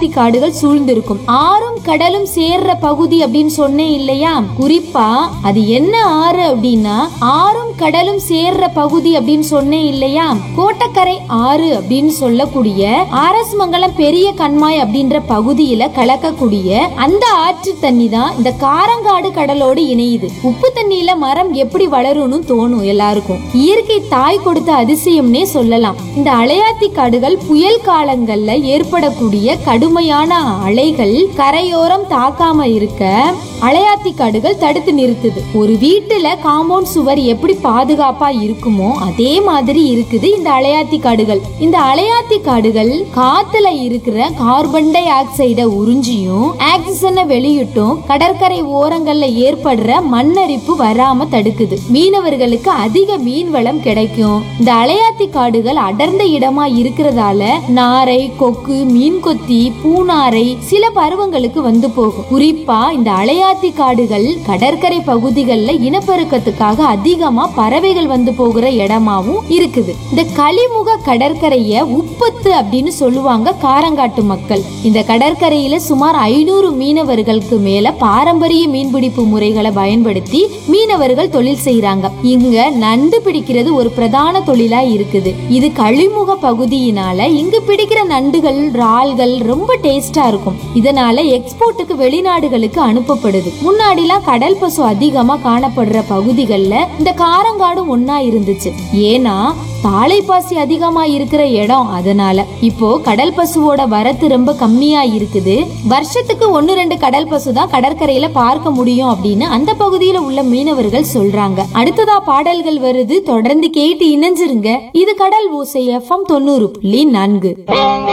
அலையாத்தி காடுகள் சூழ்ந்திருக்கும் ஆறும் கடலும் சேர்ற பகுதி அப்படின்னு சொன்னேன் இல்லையா குறிப்பா அது என்ன ஆறு அப்படின்னா ஆறும் கடலும் சேர்ற பகுதி அப்படின்னு சொன்னேன் இல்லையா கோட்டக்கரை ஆறு அப்படின்னு சொல்லக்கூடிய ஆரஸ்மங்கலம் பெரிய கண்மாய் அப்படின்ற பகுதியில கலக்கக்கூடிய அந்த ஆற்று தண்ணி தான் இந்த காரங்காடு கடலோடு இணையுது உப்பு தண்ணியில மரம் எப்படி வளரும்னு தோணும் எல்லாருக்கும் இயற்கை தாய் கொடுத்த அதிசயம்னே சொல்லலாம் இந்த அலையாத்தி காடுகள் புயல் காலங்கள்ல ஏற்படக்கூடிய கடுமையான அலைகள் கரையோரம் தாக்காம இருக்க அலையாத்தி காடுகள் தடுத்து நிறுத்துது ஒரு வீட்டுல காம்பவுண்ட் சுவர் எப்படி பாதுகாப்பா இருக்குமோ அதே மாதிரி இருக்குது இந்த அலையாத்தி காடுகள் இந்த அலையாத்தி காடுகள் காத்துல இருக்கிற கார்பன் டை ஆக்சைட உறிஞ்சியும் ஆக்சிஜனை வெளியிட்டும் கடற்கரை ஓரங்கள்ல ஏற்படுற மண்ணரிப்பு வராம தடுக்குது மீனவர்களுக்கு அதிக மீன் வளம் கிடைக்கும் இந்த அலையாத்தி காடுகள் அடர்ந்த இடமா இருக்கிறதால நாரை கொக்கு மீன் கொத்தி பூநாரை சில பருவங்களுக்கு வந்து போகும் குறிப்பா இந்த அலையாத்தி காடுகள் கடற்கரை பகுதிகளில் இனப்பெருக்கத்துக்காக அதிகமா பறவைகள் வந்து போகிற இடமாவும் இருக்குது இந்த கலிமுக கடற்கரைய உப்பத்து அப்படின்னு சொல்லுவாங்க காரங்காட்டு மக்கள் இந்த கடற்கரையில சுமார் ஐநூறு மீனவர்களுக்கு மேல பாரம்பரிய மீன்பிடிப்பு முறைகளை பயன்படுத்தி மீனவர்கள் தொழில் செய்யறாங்க இங்க நண்டு பிடிக்கிறது ஒரு பிரதான தொழிலா இருக்குது இது கழிமுக பகுதியினால இங்கு பிடிக்கிற நண்டுகள் இறால்கள் ரொம்ப டேஸ்டா இருக்கும் இதனால எக்ஸ்போர்ட்டுக்கு வெளிநாடுகளுக்கு அனுப்பப்படுது முன்னாடிலாம் கடல் பசு அதிகமா காணப்படுற பகுதிகள்ல இந்த காரங்காடும் ஒன்னா இருந்துச்சு ஏன்னா தாளைப்பாசி அதிகமா இருக்கிற இடம் அதனால இப்போ கடல் பசுவோட வரத்து ரொம்ப கம்மியா இருக்குது வருஷத்துக்கு ஒன்னு ரெண்டு கடல் பசு தான் கடற்கரையில பார்க்க முடியும் அப்படின்னு அந்த பகுதியில உள்ள மீனவர்கள் சொல்றாங்க அடுத்ததா பாடல்கள் வருது தொடர்ந்து கேட்டு இணைஞ்சிருங்க இது கடல் ஓசை எஃப்எம் தொண்ணூறு புள்ளி நான்கு